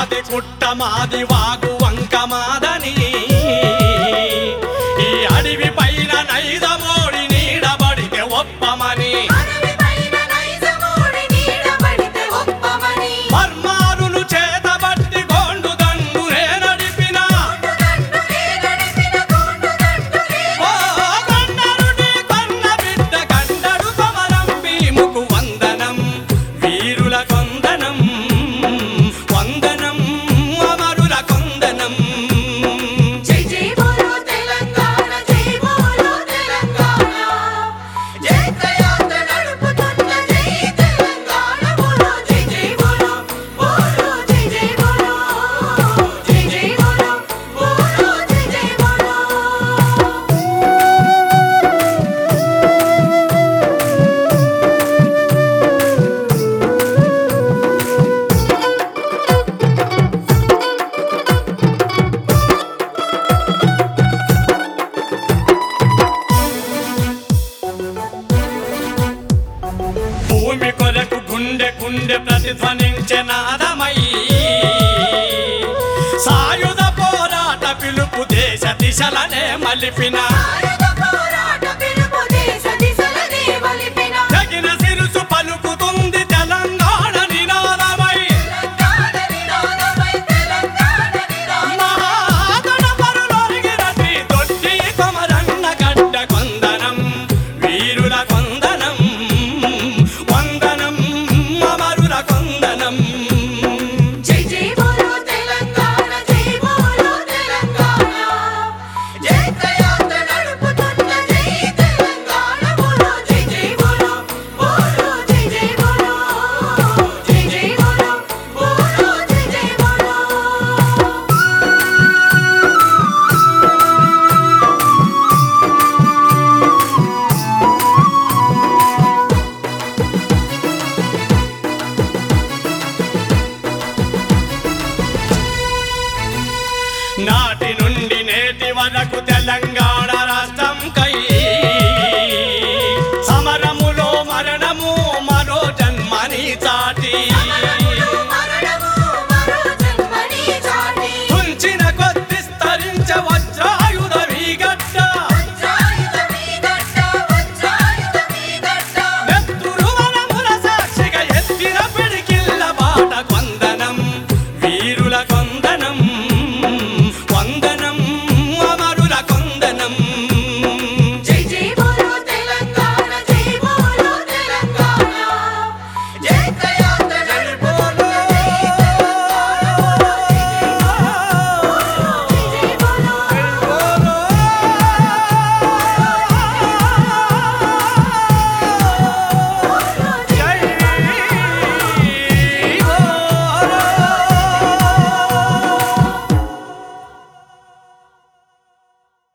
మాది పుట్ట మాది వాగు వంక మాదని ఈ అడవి పైన నైదమోడి నీడబడితే ఒప్పమని అడవిపైన నైజమూడి నీడబడితే ఒప్పమని మర్మారులు చేతబట్టి గోండు దండునే నడిపిన దండునే గడిపిన గోండు దండునే ఓ గండరుడి కన్న బిడ్డ గండడు కొమరం భీముకు వందనం వీరుల కొందనం వందనం అమరుల కొందనం జై జై బోలో తెలంగాణ జై బోలో తెలంగాణ జై కయాత నడుపుతున్న జై తెలంగాణ బోలో జై జై బోలో బోలో జై జై బోలో జై జై బోలో బోలో జై జై బోలో భూమి కొరకు గుండె గుండె ప్రతిధ్వనించే నాదమై సాయుధ పోరాట పిలుపు దేశ దిశలనే మలిపిన ఆయుధ పోరాట పిలుపు దేశ దిశలనే వలిపిన తగిన సిరుసు పలుకుతుంది తెలంగాణ నినాదమై తెలంగాణ నినాదమై తెలంగాణ నినాదమై మహాగణ పరులొరిగినటి దొడ్డి కొమరన్న గడ్డ కొందనం వీరుల కొందనం వందనం అమరుల కొందనం జై జై బోలో తెలంగాణ జై బోలో తెలంగాణ జై కయాత నడుపుతున్న జై తెలంగాణ బోలో జై జై బోలో బోలో జై జై బోలో జై జై బోలో బోలో జై జై బోలో నాటి నుండి నేటి వరకు తెలంగాణ రాష్ట్రం కై సమరములో మరణము మరో జన్మని చాటి మరణము మరణము మరో జన్మని చాటి తుంచిన కొద్ది స్తరించ వజ్రాయుధ గడ్డ వజ్రాయుధమీ గడ్డ వజ్రాయుధమీ గడ్డ నెత్తురు వనముల సాక్షిగా ఎత్తిన పిడికిళ్ళ బాట కొందనం వీరుల కొందనం వందనం అమరుల కొందనం జై జై బోలో తెలంగాణ జై బోలో తెలంగాణ జై కయాత